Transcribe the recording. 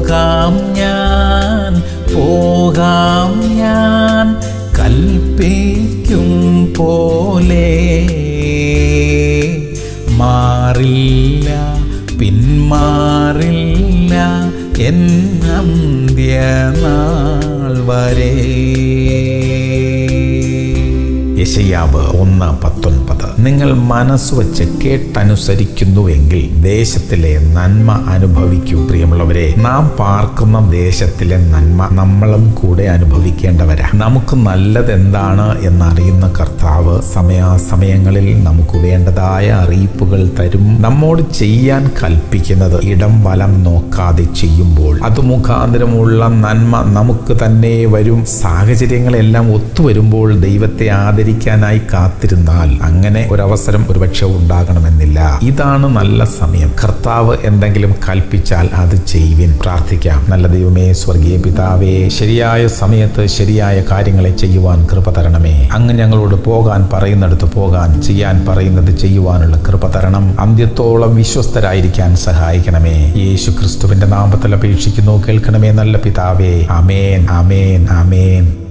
പോകാം ഞാൻ പോകാം ഞാൻ കൽപ്പിക്കും പോലെ മാറില്ല പിന്മാറില്ല എൻ അന്ത്യനാൾ വരെ യശയാവ് ഒന്ന് പത്തൊൻപത് നിങ്ങൾ മനസ്സ് വച്ച് കേട്ടനുസരിക്കുന്നുവെങ്കിൽ ദേശത്തിലെ നന്മ അനുഭവിക്കൂ പ്രിയമുള്ളവരെ നാം പാർക്കുന്ന ദേശത്തിലെ നന്മ നമ്മളും കൂടെ അനുഭവിക്കേണ്ടവരാ നമുക്ക് നല്ലത് എന്താണ് എന്നറിയുന്ന കർത്താവ് സമയാസമയങ്ങളിൽ നമുക്ക് വേണ്ടതായ അറിയിപ്പുകൾ തരും നമ്മോട് ചെയ്യാൻ കൽപ്പിക്കുന്നത് ഇടം വലം നോക്കാതെ ചെയ്യുമ്പോൾ അത് മുഖാന്തരമുള്ള നന്മ നമുക്ക് തന്നെ വരും സാഹചര്യങ്ങളെല്ലാം ഒത്തുവരുമ്പോൾ ദൈവത്തെ ആദരിക്കാനായി കാത്തിരുന്നാൽ അങ്ങനെ ഒരവസരം ഒരുപക്ഷെ ഉണ്ടാകണമെന്നില്ല ഇതാണ് നല്ല സമയം കർത്താവ് എന്തെങ്കിലും കൽപ്പിച്ചാൽ അത് ചെയ്യുവിൻ പ്രാർത്ഥിക്കാം നല്ല ദൈവമേ സ്വർഗീയ പിതാവേ ശരിയായ സമയത്ത് ശരിയായ കാര്യങ്ങളെ ചെയ്യുവാൻ കൃപ തരണമേ അങ്ങ് ഞങ്ങളോട് പോകാൻ പറയുന്നിടത്ത് പോകാൻ ചെയ്യാൻ പറയുന്നത് ചെയ്യുവാനുള്ള കൃപ തരണം അന്ത്യത്തോളം വിശ്വസ്തരായിരിക്കാൻ സഹായിക്കണമേ യേശു ക്രിസ്തുവിന്റെ നാമത്തിൽ അപേക്ഷിക്കുന്നു കേൾക്കണമേ നല്ല പിതാവേ അമേൻ അമേൻ അമേൻ